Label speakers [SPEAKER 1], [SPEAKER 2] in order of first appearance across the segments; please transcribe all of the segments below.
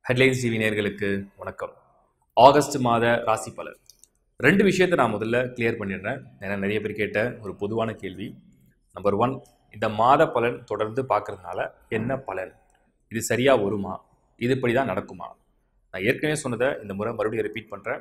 [SPEAKER 1] headlines TV நேயர்களுக்கு வணக்கம் August மாத ராசி பலன் ரெண்டு விஷயத்தை நான் முதல்ல கிளியர் பண்ணிடுறேன் ஏன்னா நிறைய பேர் கேட்ட ஒரு பொதுவான கேள்வி நம்பர் ஒன் இந்த மாத பலன் தொடர்ந்து பார்க்கறதுனால என்ன பலன் இது சரியாக வருமா இது இப்படி தான் நடக்குமா நான் ஏற்கனவே சொன்னதை இந்த முறை மறுபடியும் ரிப்பீட் பண்ணுறேன்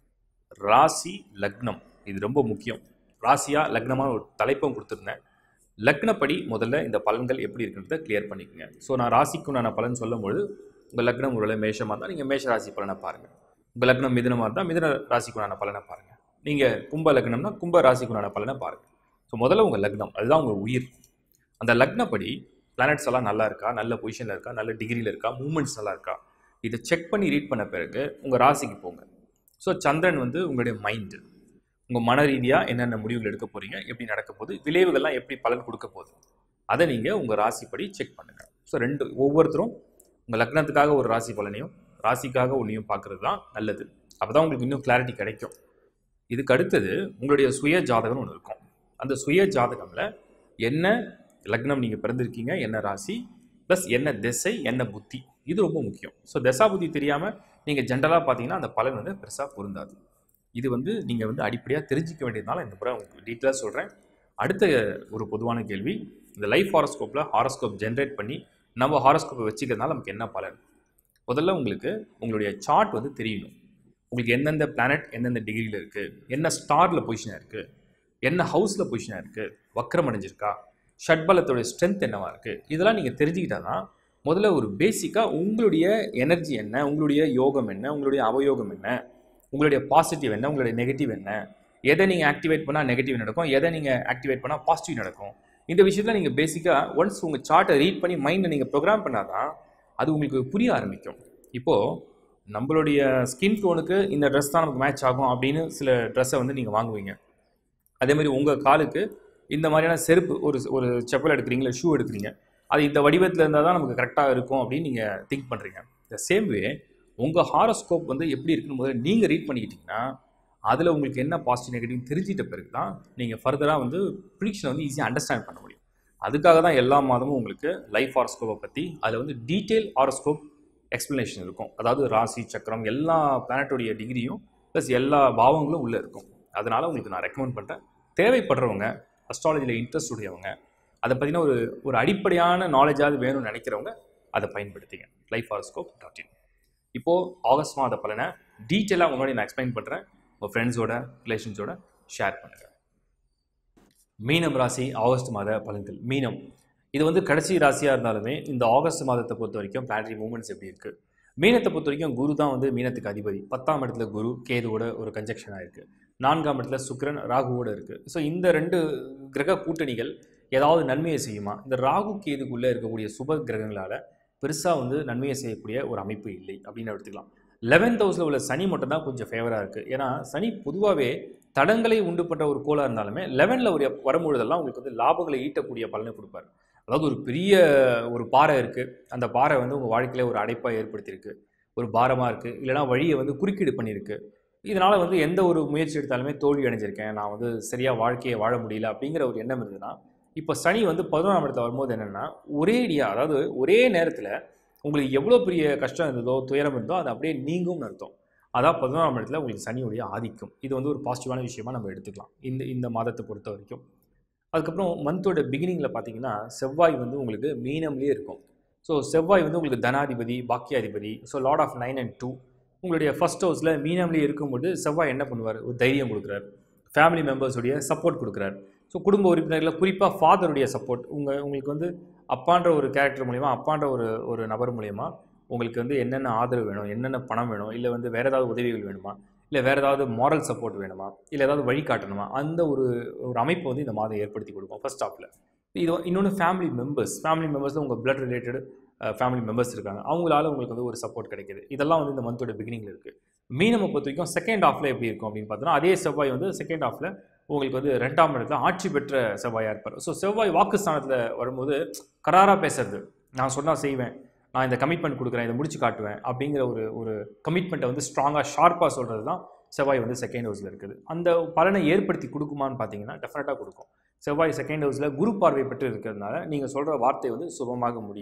[SPEAKER 1] ராசி லக்னம் இது ரொம்ப முக்கியம் ராசியா லக்னமான ஒரு தலைப்பும் கொடுத்துருந்தேன் லக்னப்படி முதல்ல இந்த பலன்கள் எப்படி இருக்குன்றதை கிளியர் பண்ணிக்கோங்க ஸோ நான் ராசிக்குண்டான பலன் சொல்லும்போது உங்கள் லக்னம் ஒருவேளை மேஷமாக இருந்தால் நீங்கள் மேஷ ராசி பலனை பாருங்கள் உங்கள் லக்னம் மிதுனமாக இருந்தால் மிதுன ராசிக்குண்டான பலனை பாருங்கள் நீங்கள் கும்ப லக்னம்னா கும்ப ராசிக்குண்டான பலனை பாருங்கள் ஸோ முதல்ல உங்கள் லக்னம் அதுதான் உங்கள் உயிர் அந்த லக்னப்படி பிளானட்ஸ் எல்லாம் நல்லா இருக்கா நல்ல பொசிஷனில் இருக்கா நல்ல டிகிரியில் இருக்கா மூமெண்ட்ஸ் நல்லா இருக்கா இதை செக் பண்ணி ரீட் பண்ண பிறகு உங்கள் ராசிக்கு போங்க ஸோ சந்திரன் வந்து உங்களுடைய மைண்டு உங்கள் மன ரீதியாக என்னென்ன முடிவுகள் எடுக்க போகிறீங்க எப்படி நடக்க போகுது விளைவுகள்லாம் எப்படி பலன் கொடுக்க போகுது அதை நீங்கள் உங்கள் ராசிப்படி செக் பண்ணுங்கள் ஸோ ரெண்டு ஒவ்வொருத்தரும் உங்கள் லக்னத்துக்காக ஒரு ராசி பலனையும் ராசிக்காக ஒன்றையும் பார்க்குறது தான் நல்லது அப்போ தான் உங்களுக்கு இன்னும் கிளாரிட்டி கிடைக்கும் இதுக்கு அடுத்தது உங்களுடைய சுய ஜாதகம்னு ஒன்று இருக்கும் அந்த சுய ஜாதகமில் என்ன லக்னம் நீங்கள் பிறந்திருக்கீங்க என்ன ராசி ப்ளஸ் என்ன திசை என்ன புத்தி இது ரொம்ப முக்கியம் ஸோ தசா புத்தி தெரியாமல் நீங்கள் ஜென்ரலாக பார்த்தீங்கன்னா அந்த பலன் வந்து பெருசாக பொருந்தாது இது வந்து நீங்கள் வந்து அடிப்படையாக தெரிஞ்சிக்க வேண்டியதுனால இந்த முறை உங்களுக்கு டீட்டெயிலாக சொல்கிறேன் அடுத்த ஒரு பொதுவான கேள்வி இந்த லைஃப் ஹாரோஸ்கோப்பில் ஹாரோஸ்கோப் ஜென்ரேட் பண்ணி நம்ம ஹாரோஸ்கோப்பை வச்சுக்கிறதுனால நமக்கு என்ன பலன் முதல்ல உங்களுக்கு உங்களுடைய சார்ட் வந்து தெரியணும் உங்களுக்கு எந்தெந்த பிளானட் எந்தெந்த டிகிரியில் இருக்குது என்ன ஸ்டாரில் பொசிஷனாக இருக்குது என்ன ஹவுஸில் பொசிஷனாக இருக்குது வக்ரம் அடைஞ்சிருக்கா ஷட்பலத்தோடைய ஸ்ட்ரென்த் என்னவா இருக்குது இதெல்லாம் நீங்கள் தெரிஞ்சுக்கிட்டா தான் முதல்ல ஒரு பேசிக்காக உங்களுடைய எனர்ஜி என்ன உங்களுடைய யோகம் என்ன உங்களுடைய அவயோகம் என்ன உங்களுடைய பாசிட்டிவ் என்ன உங்களுடைய நெகட்டிவ் என்ன எதை நீங்கள் ஆக்டிவேட் பண்ணால் நெகட்டிவ் நடக்கும் எதை நீங்கள் ஆக்டிவேட் பண்ணால் பாசிட்டிவ் நடக்கும் இந்த விஷயத்தில் நீங்கள் பேசிக்காக ஒன்ஸ் உங்கள் சார்ட்டை ரீட் பண்ணி மைண்டை நீங்கள் ப்ரோக்ராம் பண்ணால் தான் அது உங்களுக்கு புரிய ஆரம்பிக்கும் இப்போது நம்மளுடைய ஸ்கின் டோனுக்கு இந்த ட்ரெஸ் தான் நமக்கு மேட்ச் ஆகும் அப்படின்னு சில ட்ரெஸ்ஸை வந்து நீங்கள் வாங்குவீங்க அதே மாதிரி உங்கள் காலுக்கு இந்த மாதிரியான செருப்பு ஒரு ஒரு செப்பல் எடுக்கிறீங்களா ஷூ எடுக்கிறீங்க அது இந்த வடிவத்தில் இருந்தால் தான் நமக்கு கரெக்டாக இருக்கும் அப்படின்னு நீங்கள் திங்க் பண்ணுறீங்க த சேம் வே உங்கள் ஹாரோஸ்கோப் வந்து எப்படி இருக்குன்னு முதல்ல நீங்கள் ரீட் பண்ணிக்கிட்டிங்கன்னா அதில் உங்களுக்கு என்ன பாசிட்டிவ் நெகட்டிவ் தெரிஞ்சிட்ட பிறகு தான் நீங்கள் ஃபர்தராக வந்து ப்ரிடிக்ஷனை வந்து ஈஸியாக அண்டர்ஸ்டாண்ட் பண்ண முடியும் அதுக்காக தான் எல்லா மாதமும் உங்களுக்கு லைஃப் ஹாரோஸ்கோப்பை பற்றி அதில் வந்து டீட்டெயில் ஹாரோஸ்கோப் எக்ஸ்ப்ளனேஷன் இருக்கும் அதாவது ராசி சக்கரம் எல்லா பிளானட்டோடைய டிகிரியும் ப்ளஸ் எல்லா பாவங்களும் உள்ளே இருக்கும் அதனால் உங்களுக்கு நான் ரெக்கமெண்ட் பண்ணுறேன் தேவைப்படுறவங்க அஸ்ட்ராலஜியில் இன்ட்ரெஸ்ட் உடையவங்க அதை பற்றின ஒரு ஒரு அடிப்படையான நாலேஜாவது வேணும்னு நினைக்கிறவங்க அதை பயன்படுத்திங்க லைஃப் ஹாரோஸ்கோப் டாட் இன் இப்போது ஆகஸ்ட் மாத பலனை டீட்டெயிலாக முன்னாடி நான் எக்ஸ்பிளைன் பண்ணுறேன் உங்கள் ஃப்ரெண்ட்ஸோட ரிலேஷன்ஸோட ஷேர் பண்ணுங்கள் மீனம் ராசி ஆகஸ்ட் மாத பலன்கள் மீனம் இது வந்து கடைசி ராசியாக இருந்தாலுமே இந்த ஆகஸ்ட் மாதத்தை பொறுத்த வரைக்கும் பிளானரி மூமெண்ட்ஸ் எப்படி இருக்குது மீனத்தை பொறுத்த வரைக்கும் குரு தான் வந்து மீனத்துக்கு அதிபதி பத்தாம் இடத்துல குரு கேதுவோட ஒரு கன்ஜெக்ஷனாக இருக்குது நான்காம் இடத்துல சுக்கிரன் ராகுவோட இருக்குது ஸோ இந்த ரெண்டு கிரக கூட்டணிகள் ஏதாவது நன்மையை செய்யுமா இந்த ராகு கேதுக்குள்ளே இருக்கக்கூடிய சுப கிரகங்களால் பெருசாக வந்து நன்மையை செய்யக்கூடிய ஒரு அமைப்பு இல்லை அப்படின்னு எடுத்துக்கலாம் லெவன்த் ஹவுஸில் உள்ள சனி மட்டும் தான் கொஞ்சம் ஃபேவராக இருக்குது ஏன்னா சனி பொதுவாகவே தடங்களை உண்டு பண்ணுற ஒரு கோளாக இருந்தாலுமே லெவனில் ஒரு வரும்பொழுதெல்லாம் உங்களுக்கு வந்து லாபங்களை ஈட்டக்கூடிய பலனை கொடுப்பார் அதாவது ஒரு பெரிய ஒரு பாறை இருக்குது அந்த பாறை வந்து உங்கள் வாழ்க்கையில் ஒரு அடைப்பாக ஏற்படுத்தியிருக்கு ஒரு பாரமாக இருக்குது இல்லைனா வழியை வந்து குறுக்கீடு பண்ணியிருக்கு இதனால் வந்து எந்த ஒரு முயற்சி எடுத்தாலுமே தோல்வி அடைஞ்சிருக்கேன் நான் வந்து சரியாக வாழ்க்கையை வாழ முடியல அப்படிங்கிற ஒரு எண்ணம் இருந்ததுன்னா இப்போ சனி வந்து பதினொன்றாம் இடத்துல வரும்போது என்னென்னா ஒரே அடியாக அதாவது ஒரே நேரத்தில் உங்களுக்கு எவ்வளோ பெரிய கஷ்டம் இருந்ததோ துயரம் இருந்தோ அது அப்படியே நீங்கும்னு அர்த்தம் அதான் பதினோராம் இடத்துல உங்களுக்கு சனியுடைய ஆதிக்கம் இது வந்து ஒரு பாசிட்டிவான விஷயமா நம்ம எடுத்துக்கலாம் இந்த இந்த மாதத்தை பொறுத்த வரைக்கும் அதுக்கப்புறம் மந்தோட பிகினிங்கில் பார்த்தீங்கன்னா செவ்வாய் வந்து உங்களுக்கு மீனம்லேயே இருக்கும் ஸோ செவ்வாய் வந்து உங்களுக்கு தனாதிபதி பாக்கியாதிபதி so lord of nine and two உங்களுடைய ஃபஸ்ட் ஹவுஸில் மீனம்லேயே இருக்கும்போது செவ்வாய் என்ன பண்ணுவார் ஒரு தைரியம் கொடுக்குறார் ஃபேமிலி மெம்பர்ஸுடைய சப்போர்ட் கொடுக்குறார் ஸோ குடும்ப உறுப்பினர்களில் குறிப்பாக ஃபாதருடைய சப்போர்ட் உங்கள் உங்களுக்கு வந்து அப்பான்ற ஒரு கேரக்டர் மூலிமா அப்பான்ற ஒரு ஒரு நபர் மூலிமா உங்களுக்கு வந்து என்னென்ன ஆதரவு வேணும் என்னென்ன பணம் வேணும் இல்லை வந்து வேறு ஏதாவது உதவிகள் வேணுமா இல்லை வேறு ஏதாவது மாரல் சப்போர்ட் வேணுமா இல்லை ஏதாவது வழிகாட்டணுமா அந்த ஒரு ஒரு அமைப்பை வந்து இந்த மாதம் ஏற்படுத்தி கொடுக்கும் ஃபர்ஸ்ட் ஆஃபில் இது இன்னொன்று ஃபேமிலி மெம்பர்ஸ் ஃபேமிலி மெம்பர்ஸ் உங்கள் பிளட் ரிலேட்டட் ஃபேமிலி மெம்பர்ஸ் இருக்காங்க அவங்களால உங்களுக்கு வந்து ஒரு சப்போர்ட் கிடைக்கிது இதெல்லாம் வந்து இந்த மந்தோட பிகினிங்கில் இருக்குது மீனமை பொறுத்த வரைக்கும் செகண்ட் ஹாஃபில் எப்படி இருக்கும் அப்படின்னு பார்த்தோன்னா அதே செவ்வாய் வந்து செகண்ட் ஹாஃபில் உங்களுக்கு வந்து ரெண்டாம் இடத்துல ஆட்சி பெற்ற செவ்வாயாக இருப்பார் ஸோ செவ்வாய் வாக்குஸ்தானத்தில் வரும்போது கராராக பேசுறது நான் சொன்னால் செய்வேன் நான் இந்த கமிட்மெண்ட் கொடுக்குறேன் இதை முடிச்சு காட்டுவேன் அப்படிங்கிற ஒரு ஒரு கமிட்மெண்ட்டை வந்து ஸ்ட்ராங்காக ஷார்ப்பாக சொல்கிறது தான் செவ்வாய் வந்து செகண்ட் ஹவுஸில் இருக்குது அந்த பலனை ஏற்படுத்தி கொடுக்குமான்னு பார்த்தீங்கன்னா டெஃபினட்டாக கொடுக்கும் செவ்வாய் செகண்ட் ஹவுஸில் குரு பார்வை பெற்று இருக்கிறதுனால நீங்கள் சொல்கிற வார்த்தை வந்து சுபமாக முடியும்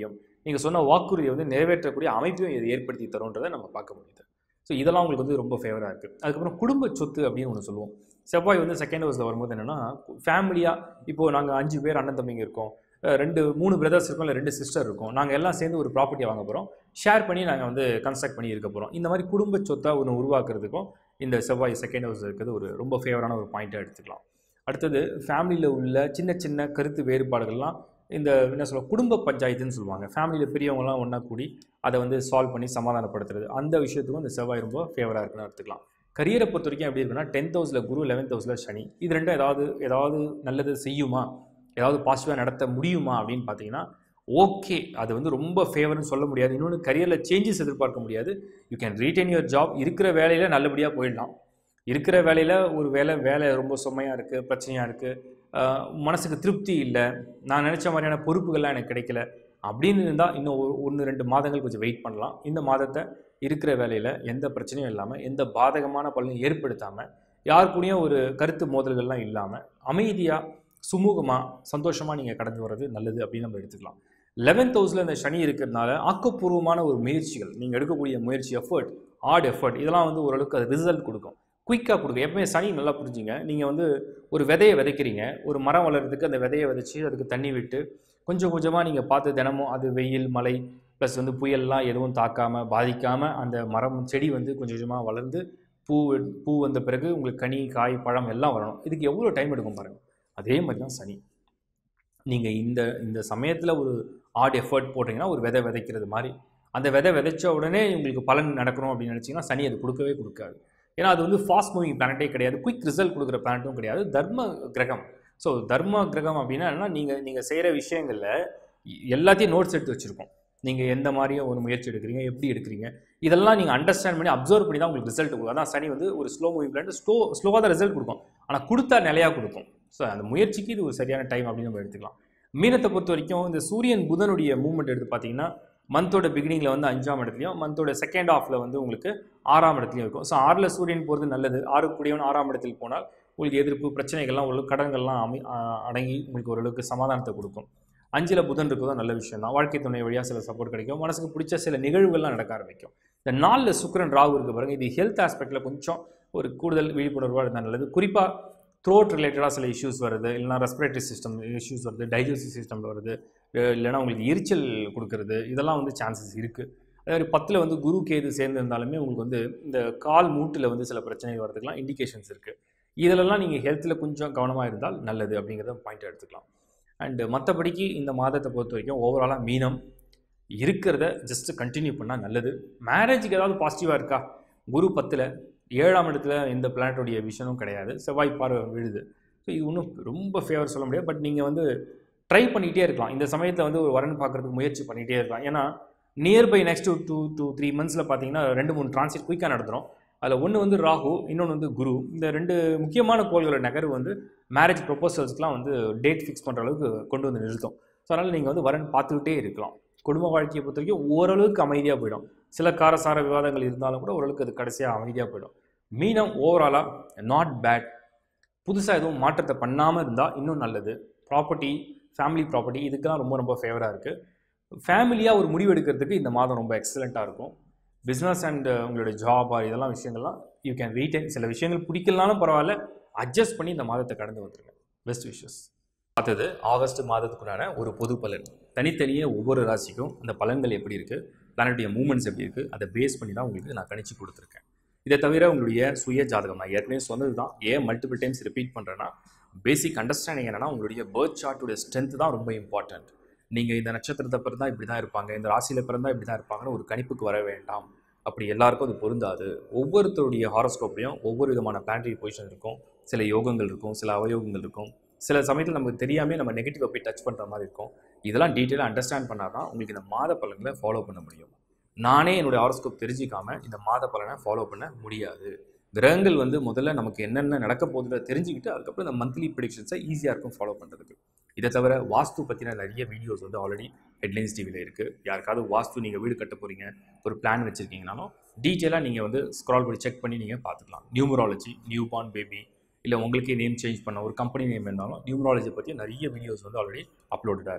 [SPEAKER 1] நீங்கள் சொன்ன வாக்குறுதியை வந்து நிறைவேற்றக்கூடிய அமைப்பையும் இது ஏற்படுத்தி தரும்ன்றதை நம்ம பார்க்க முடியுது ஸோ இதெல்லாம் உங்களுக்கு வந்து ரொம்ப ஃபேவராக இருக்குது அதுக்கப்புறம் குடும்ப சொத்து அப்படின்னு ஒன்று சொல்லுவோம் செவ்வாய் வந்து செகண்ட் ஹவுஸில் வரும்போது என்னென்னா ஃபேமிலியாக இப்போது நாங்கள் அஞ்சு பேர் அண்ணன் தம்பிங்க இருக்கோம் அஹ் ரெண்டு மூணு பிரதர்ஸ் இருக்கோம் இல்லை ரெண்டு சிஸ்டர் இருக்கும் நாங்கள் எல்லாம் சேர்ந்து ஒரு ப்ராப்பர்ட்டியை வாங்க போகிறோம் ஷேர் பண்ணி நாங்கள் வந்து கன்ஸ்ட்ரக்ட் பண்ணி இருக்க போகிறோம் இந்த மாதிரி குடும்ப சொத்தை ஒன்று உருவாக்குறதுக்கும் இந்த செவ்வாய் செகண்ட் ஹவுஸ் இருக்கிறது ஒரு ரொம்ப ஃபேவரான ஒரு பாயிண்ட்டாக எடுத்துக்கலாம் அடுத்தது ஃபேமிலியில் உள்ள சின்ன சின்ன கருத்து வேறுபாடுகள்லாம் இந்த என்ன சொல்ல குடும்ப பஞ்சாயத்துன்னு சொல்லுவாங்க ஃபேமிலியில் பெரியவங்கலாம் ஒன்றா கூடி அதை வந்து சால்வ் பண்ணி சமாதானப்படுத்துறது அந்த விஷயத்துக்கும் இந்த செவ்வாய் ரொம்ப ஃபேவராக இருக்குன்னு எடுத்துக்கலாம் கரியரை பொறுத்த வரைக்கும் எப்படி இருக்குன்னா டென்த் ஹவுஸில் குரு லெவன்த் ஹவுஸில் சனி இது ரெண்டும் ஏதாவது ஏதாவது நல்லது செய்யுமா ஏதாவது பாசிட்டிவாக நடத்த முடியுமா அப்படின்னு பார்த்தீங்கன்னா ஓகே அது வந்து ரொம்ப ஃபேவர்னு சொல்ல முடியாது இன்னொன்று கரியரில் சேஞ்சஸ் எதிர்பார்க்க முடியாது you can retain your job இருக்கிற வேலையில் நல்லபடியாக போயிடலாம் இருக்கிற வேலையில் ஒரு வேலை வேலை ரொம்ப சுமையாக இருக்குது பிரச்சனையாக இருக்குது மனசுக்கு திருப்தி இல்லை நான் நினச்ச மாதிரியான பொறுப்புகள்லாம் எனக்கு கிடைக்கல அப்படின்னு இருந்தால் இன்னும் ஒரு ஒன்று ரெண்டு மாதங்கள் கொஞ்சம் வெயிட் பண்ணலாம் இந்த மாதத்தை இருக்கிற வேலையில் எந்த பிரச்சனையும் இல்லாமல் எந்த பாதகமான பலனும் ஏற்படுத்தாமல் யார் கூடயும் ஒரு கருத்து மோதல்கள்லாம் இல்லாமல் அமைதியாக சுமூகமாக சந்தோஷமாக நீங்கள் கடந்து வர்றது நல்லது அப்படின்னு நம்ம எடுத்துக்கலாம் லெவன்த் ஹவுஸில் இந்த சனி இருக்கிறதுனால ஆக்கப்பூர்வமான ஒரு முயற்சிகள் நீங்கள் எடுக்கக்கூடிய முயற்சி எஃபர்ட் ஹார்ட் எஃபர்ட் இதெல்லாம் வந்து ஓரளவுக்கு அது ரிசல்ட் கொடுக்கும் குயிக்காக கொடுக்கும் எப்பவுமே சனி நல்லா புரிஞ்சுங்க நீங்கள் வந்து ஒரு விதையை விதைக்கிறீங்க ஒரு மரம் வளர்கிறதுக்கு அந்த விதையை விதைச்சி அதுக்கு தண்ணி விட்டு கொஞ்சம் கொஞ்சமாக நீங்கள் பார்த்து தினமும் அது வெயில் மழை ப்ளஸ் வந்து புயல்லாம் எதுவும் தாக்காமல் பாதிக்காமல் அந்த மரம் செடி வந்து கொஞ்சம் கொஞ்சமாக வளர்ந்து பூ பூ வந்த பிறகு உங்களுக்கு கனி காய் பழம் எல்லாம் வரணும் இதுக்கு எவ்வளோ டைம் எடுக்கும் பாருங்கள் அதே மாதிரி தான் சனி நீங்கள் இந்த இந்த சமயத்தில் ஒரு ஹார்ட் எஃபர்ட் போட்டிங்கன்னா ஒரு விதை விதைக்கிறது மாதிரி அந்த விதை விதைச்ச உடனே உங்களுக்கு பலன் நடக்கணும் அப்படின்னு நினச்சிங்கன்னா சனி அது கொடுக்கவே கொடுக்காது ஏன்னா அது வந்து ஃபாஸ்ட் மூவிங் பிளானட்டே கிடையாது குயிக் ரிசல்ட் கொடுக்குற பிளானட்டும் கிடையாது தர்ம கிரகம் ஸோ தர்ம கிரகம் அப்படின்னா என்னன்னா நீங்கள் நீங்கள் செய்கிற விஷயங்களில் எல்லாத்தையும் நோட்ஸ் எடுத்து வச்சுருக்கோம் நீங்கள் எந்த மாதிரியும் ஒரு முயற்சி எடுக்கிறீங்க எப்படி எடுக்கிறீங்க இதெல்லாம் நீங்கள் அண்டர்ஸ்டாண்ட் பண்ணி அப்சர்வ் பண்ணி தான் உங்களுக்கு ரிசல்ட் கொடுக்கும் அதான் சனி வந்து ஒரு ஸ்லோ மூவிங் பிளான் ஸ்லோ ஸ்லோவாக தான் ரிசல்ட் கொடுக்கும் ஆனால் கொடுத்தா நிலையாக கொடுக்கும் ஸோ அந்த முயற்சிக்கு இது ஒரு சரியான டைம் அப்படின்னு நம்ம எடுத்துக்கலாம் மீனத்தை பொறுத்த வரைக்கும் இந்த சூரியன் புதனுடைய மூவ்மெண்ட் எடுத்து பார்த்தீங்கன்னா மந்தோட பிகினிங்கில் வந்து அஞ்சாம் இடத்துலையும் மந்தோட செகண்ட் ஆஃபில் வந்து உங்களுக்கு ஆறாம் இடத்துலையும் இருக்கும் ஸோ ஆறில் சூரியன் போகிறது நல்லது ஆறு கூடியவன் ஆறாம் இடத்தில் போனால் உங்களுக்கு எதிர்ப்பு பிரச்சனைகள்லாம் ஓரளவுக்கு கடன்கள்லாம் அமை ஆ- அடங்கி உங்களுக்கு ஓரளவுக்கு சமாதானத்தை கொடுக்கும் அஞ்சில் புதன் இருக்கிறதும் நல்ல விஷயம் தான் வாழ்க்கை துணை வழியாக சில சப்போர்ட் கிடைக்கும் மனசுக்கு பிடிச்ச சில நிகழ்வுகள்லாம் நடக்க ஆரம்பிக்கும் இந்த நாளில் சுக்கிரன் ராகு இருக்கு பாருங்க இது ஹெல்த் ஆஸ்பெக்டில் கொஞ்சம் ஒரு கூடுதல் விழிப்புணர்வாக இருந்தால் நல்லது குறிப்பாக த்ரோட் ரிலேட்டடாக சில இஷ்யூஸ் வருது இல்லைனா ரெஸ்பிரேட்டரி சிஸ்டம் இஷ்யூஸ் வருது டைஜஸ்டிவ் சிஸ்டமில் வருது அஹ் இல்லைன்னா உங்களுக்கு எரிச்சல் கொடுக்கறது இதெல்லாம் வந்து சான்சஸ் இருக்குது அதே மாதிரி பத்தில் வந்து குரு கேது சேர்ந்து இருந்தாலுமே உங்களுக்கு வந்து இந்த கால் மூட்டில் வந்து சில பிரச்சனைகள் வரதுக்கெலாம் இண்டிகேஷன்ஸ் இருக்குது இதிலெல்லாம் நீங்கள் ஹெல்த்தில் கொஞ்சம் கவனமாக இருந்தால் நல்லது அப்படிங்கிறத பாயிண்ட் எடுத்துக்கலாம் அண்டு மற்றபடிக்கு இந்த மாதத்தை பொறுத்த வரைக்கும் ஓவராலாக மீனம் இருக்கிறத ஜஸ்ட் கண்டினியூ பண்ணால் நல்லது மேரேஜுக்கு ஏதாவது பாசிட்டிவாக இருக்கா குரு பத்தில் ஏழாம் இடத்துல எந்த பிளானட்டோடைய விஷனும் கிடையாது செவ்வாய் பார்வை விழுது ஸோ இது ஒன்றும் ரொம்ப ஃபேவர் சொல்ல முடியாது பட் நீங்கள் வந்து ட்ரை பண்ணிகிட்டே இருக்கலாம் இந்த சமயத்தில் வந்து ஒரு வரன் பார்க்குறதுக்கு முயற்சி பண்ணிகிட்டே இருக்கலாம் ஏன்னா nearby next two two three மந்த்ஸில் பார்த்தீங்கன்னா ரெண்டு மூணு டிரான்சிட் குயிக்காக நடந்துடும் அதில் ஒன்று வந்து ராகு இன்னொன்று வந்து குரு இந்த ரெண்டு முக்கியமான கோள்களோட நகர்வு வந்து மேரேஜ் ப்ரொபோசல்ஸ்க்குலாம் வந்து டேட் ஃபிக்ஸ் பண்ணுற அளவுக்கு கொண்டு வந்து நிறுத்தும் ஸோ அதனால் நீங்கள் வந்து வரன் பார்த்துக்கிட்டே இருக்கலாம் குடும்ப வாழ்க்கையை பொறுத்த வரைக்கும் ஓரளவுக்கு அமைதியாக போயிடும் சில காரசார விவாதங்கள் இருந்தாலும் கூட ஓரளவுக்கு அது கடைசியாக அமைதியாக போயிடும் மீனம் ஓவராலாக நாட் பேட் புதுசாக எதுவும் மாற்றத்தை பண்ணாமல் இருந்தால் இன்னும் நல்லது ப்ராப்பர்ட்டி ஃபேமிலி ப்ராப்பர்ட்டி இதுக்கெல்லாம் ரொம்ப ரொம்ப ஃபேவராக இருக்குது ஃபேமிலியாக ஒரு முடிவு எடுக்கிறதுக்கு இந்த மாதம் ரொம்ப எக்ஸலண்ட்டாக இருக்கும் பிஸ்னஸ் அண்ட் உங்களுடைய ஜாப் இதெல்லாம் விஷயங்கள்லாம் யூ கேன் ரீட்டைன் சில விஷயங்கள் பிடிக்கலனாலும் பரவாயில்ல அட்ஜஸ்ட் பண்ணி இந்த மாதத்தை கடந்து வந்துருங்க பெஸ்ட் விஷஸ் பார்த்தது ஆகஸ்ட் மாதத்துக்குண்டான ஒரு பொது பலன் தனித்தனியே ஒவ்வொரு ராசிக்கும் அந்த பலன்கள் எப்படி இருக்குது பிளானட்டுடைய மூமெண்ட்ஸ் எப்படி இருக்குது அதை பேஸ் பண்ணி தான் உங்களுக்கு நான் கணிச்சு கொடுத்துருக்கேன் இதை தவிர உங்களுடைய சுய ஜாதகம் நான் ஏற்கனவே சொன்னது தான் ஏன் மல்டிபிள் டைம்ஸ் ரிப்பீட் பண்ணுறேன்னா பேசிக் அண்டர்ஸ்டாண்டிங் என்னன்னா உங்களுடைய பேர்த் சார்ட்டுடைய ஸ்ட்ரென்த் தான் ரொம்ப இம்பார்ட்டன்ட் நீங்கள் இந்த நட்சத்திரத்தை பிறந்தா இப்படி தான் இருப்பாங்க இந்த ராசியில் பிறந்தா இப்படி தான் இருப்பாங்கன்னு ஒரு கணிப்புக்கு வர வேண்டாம் அப்படி எல்லாருக்கும் அது பொருந்தாது ஒவ்வொருத்தருடைய ஹாரோஸ்கோப்லையும் ஒவ்வொரு விதமான பிளானட்டரி பொசிஷன் இருக்கும் சில யோகங்கள் இருக்கும் சில அவயோகங்கள் இருக்கும் சில சமயத்தில் நமக்கு தெரியாமே நம்ம நெகட்டிவாக போய் டச் பண்ணுற மாதிரி இருக்கும் இதெல்லாம் டீட்டெயிலாக அண்டர்ஸ்டாண்ட் பண்ணால் தான் உங்களுக்கு இந்த மாத பலன்களை ஃபாலோ பண்ண முடியும் நானே என்னுடைய ஹாரோஸ்கோப் தெரிஞ்சிக்காம இந்த மாத பலனை ஃபாலோ பண்ண முடியாது கிரகங்கள் வந்து முதல்ல நமக்கு என்னென்ன நடக்க போகுதுன்னு தெரிஞ்சுக்கிட்டு அதுக்கப்புறம் இந்த மந்த்லி ப்ரிடிக்ஷன்ஸை ஈஸியாக இருக்கும் ஃபாலோ பண்ணுறதுக்கு இதை தவிர வாஸ்து பற்றின நிறைய வீடியோஸ் வந்து ஆல்ரெடி ஹெட்லைன்ஸ் டிவியில் இருக்குது யாருக்காவது வாஸ்து நீங்கள் வீடு கட்ட போகிறீங்க ஒரு பிளான் வச்சுருக்கீங்கனாலும் டீட்டெயிலாக நீங்கள் வந்து ஸ்க்ரால் பண்ணி செக் பண்ணி நீங்கள் பார்த்துக்கலாம் நியூமராலஜி நியூ பார்ன் பேபி இல்லை உங்களுக்கே நேம் சேஞ்ச் பண்ண ஒரு கம்பெனி நேம் இருந்தாலும் நியூமராலஜி பற்றி நிறைய வீடியோஸ் வந்து ஆல்ரெடி அப்லோடடாக இருக்குது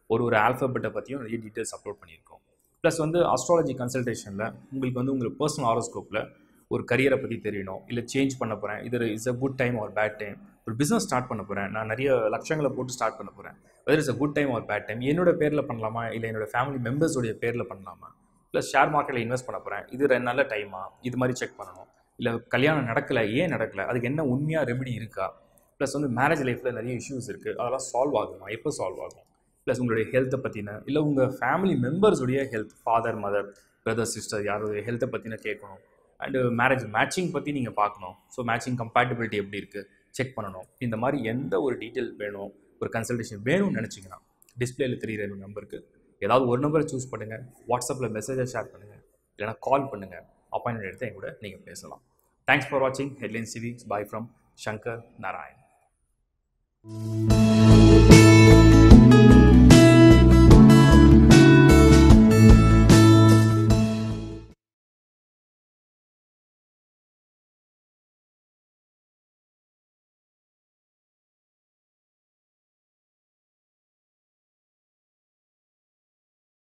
[SPEAKER 1] ஒரு ஒரு ஆல்ஃபபெட்டை பற்றியும் நிறைய டீட்டெயில்ஸ் அப்லோட் பண்ணியிருக்கோம் ப்ளஸ் வந்து அஸ்ட்ராலஜி கன்சல்டேஷனில் உங்களுக்கு வந்து உங்களுக்கு பர்சனல் ஆரோஸ்கோப்பில் ஒரு கரியரை பற்றி தெரியணும் இல்லை சேஞ்ச் பண்ண போகிறேன் இது இஸ் அ குட் டைம் ஒரு பேட் டைம் ஒரு பிஸ்னஸ் ஸ்டார்ட் பண்ண போகிறேன் நான் நிறைய லட்சங்களை போட்டு ஸ்டார்ட் பண்ண போகிறேன் whether is a good time ஒரு பேட் டைம் என்னோட பேரில் பண்ணலாமா இல்லை என்னோட ஃபேமிலி மெம்பர்ஸோடைய பேரில் பண்ணலாமா ப்ளஸ் ஷேர் மார்க்கெட்டில் இன்வெஸ்ட் பண்ண போகிறேன் இது ரெண்டு நல்ல டைமா இது மாதிரி செக் பண்ணணும் இல்லை கல்யாணம் நடக்கலை ஏன் நடக்கலை அதுக்கு என்ன உண்மையாக ரெமெடி இருக்கா ப்ளஸ் வந்து மேரேஜ் லைஃப்பில் நிறைய இஷ்யூஸ் இருக்குது அதெல்லாம் சால்வ் ஆகுமா எப்போ சால்வ் ஆகும் ப்ளஸ் உங்களுடைய ஹெல்த்தை பற்றின இல்லை உங்கள் ஃபேமிலி மெம்பர்ஸுடைய health father mother brother sister யாருடைய ஹெல்த்தை பற்றின கேட்கணும் அண்டு மேரேஜ் மேட்சிங் பற்றி நீங்கள் பார்க்கணும் ஸோ மேட்சிங் கம்பேட்டபிலிட்டி எப்படி இருக்குது செக் பண்ணணும் இந்த மாதிரி எந்த ஒரு டீட்டெயில் வேணும் ஒரு கன்சல்டேஷன் வேணும்னு நினச்சிங்கன்னா டிஸ்பிளேல தெரியுற நம்பருக்கு ஏதாவது ஒரு நம்பரை சூஸ் பண்ணுங்கள் வாட்ஸ்அப்பில் மெசேஜை ஷேர் பண்ணுங்கள் இல்லைனா கால் பண்ணுங்கள் அப்பாயின்மெண்ட் எடுத்து என் கூட நீங்கள் பேசலாம் தேங்க்ஸ் ஃபார் வாட்சிங் headline CV bye from Shankar Narayan